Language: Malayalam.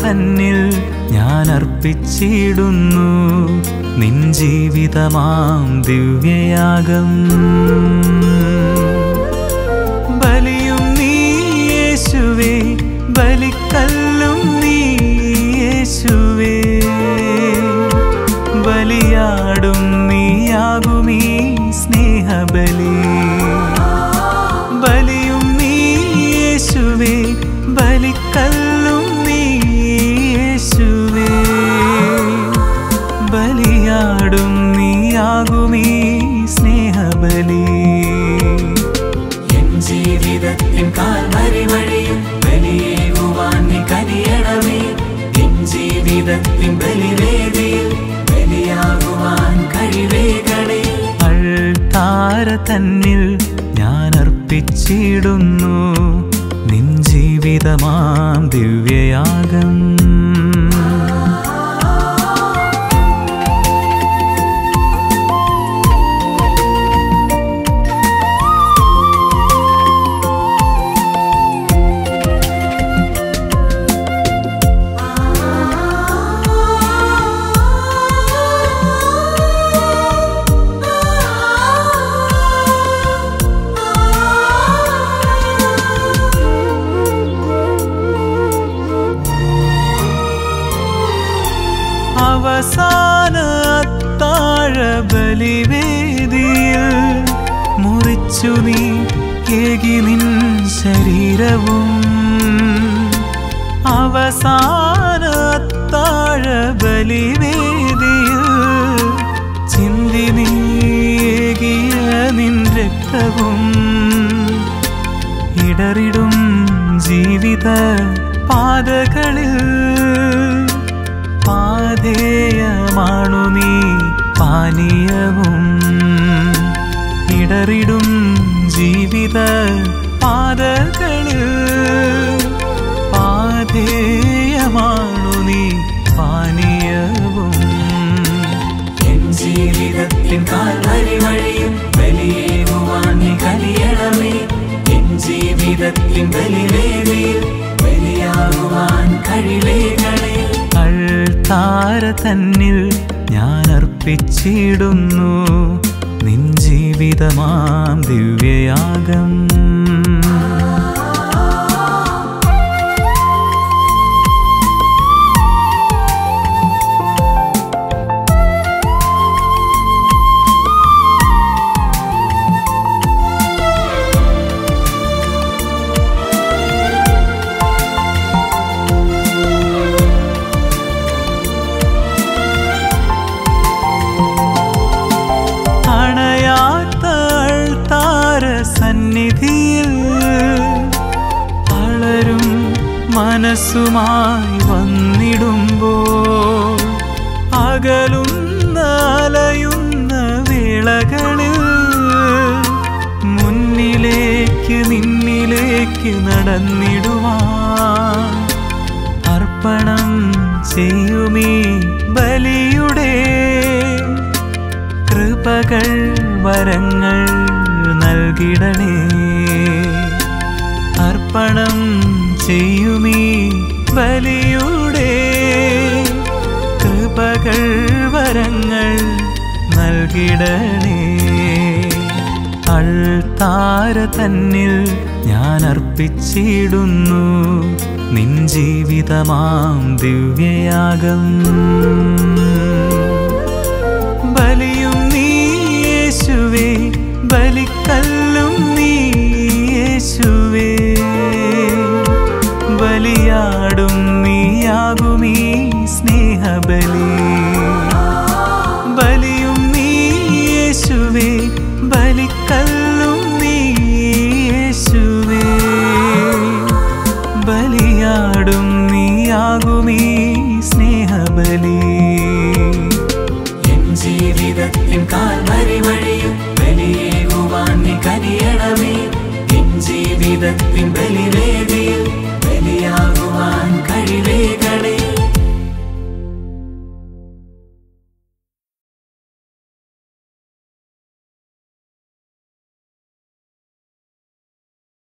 തന്നിൽ ഞാൻ അർപ്പിച്ചിടുന്നു നിൻ ജീവിതമാം ദിവ്യയാഗം ബലിയും നീ യേശുവേ ബലിക്കല്ലും നീ യേശുവേ ബലിയാടും നീയാകുമീ സ്നേഹബലി ബലിയും നീ യേശുവേ ബലിക്കല്ലും നീ യേശുവേ ബലിയാടും നീയാകുമീ സ്നേഹബലി എൻ ജീവിതത്തിൻ കാൽവരി വഴിയിൽ ബലിയേകുവാൻ നീ കനിയണമേ എൻ ജീവിതത്തിൻ ബലിവേദിയിൽ ബലിയാകുവാൻ കഴിവേകണേ അൾത്താര തന്നിൽ ഞാൻ അർപ്പിച്ചിടുന്നു നിൻ ജീവിതമാം ദിവ്യയാഗം അവസാന അത്താഴ ബലിവേദിയിൽ മുറിച്ചു നീ ഏകി നിൻ ശരീരവും അവസാന അത്താഴ ബലിവേദിയിൽ ചിന്തി നീ ഏകിയ നിൻ രക്തവും ഇടറിടും ജീവിത പാതകളിൽ പാതേയമാണു നീ പാനീയവും ഇടറിടും ജീവിത പാതകളിൽ പാതേയമാണു നീ പാനീയവും എൻ ജീവിതത്തിൻ കാൽവരി വഴിയിൽ ബലിയേകുവാൻ നീ കനിയണമേ എൻ ജീവിതത്തിൻ ബലിവേദിയിൽ ബലിയാകുവാൻ കഴിവേകണേ അൾത്താര തന്നിൽ ഞാൻ അർപ്പിച്ചിടുന്നു നിൻ ജീവിതമാം ദിവ്യയാഗം അണയാത്ത അൾത്താര സന്നിധിയിൽ തളരും മനസ്സുമായി വന്നിടുമ്പോൾ അകലുന്ന അലയുന്ന വേളകളിൽ മുന്നിലേക്ക് നിന്നിലേക്ക് നടന്നിടുവാൻ അർപ്പണം ചെയ്യുമീ ബലിയുടെ കൃപകൾ വരങ്ങൾ നൽകിടണേ അർപ്പണം ചെയ്യുമീ ബലിയുടെ കൃപകൾ വരങ്ങൾ നൽകിടണേ അൾത്താര തന്നിൽ ഞാൻ അർപ്പിച്ചിടുന്നു നിൻ ജീവിതമാം ദിവ്യയാഗം ബലിയും നീ യേശുവേ ബലിക്കല്ലും നീ യേശുവേ ബലിയാടും നീയാകുമീ സ്നേഹബലി ബലിയും നീ യേശുവേ ബലിക്കല്ലും നീ യേശുവേ ബലിയാടും നീയാകുമീ സ്നേഹബലി എൻ ജീവിതത്തിൻ കാൽവരി വഴിയിൽ ബലിയേകുവാൻ നീ കനിയണമേ എൻ ജീവിതത്തിൻ ബലിവേ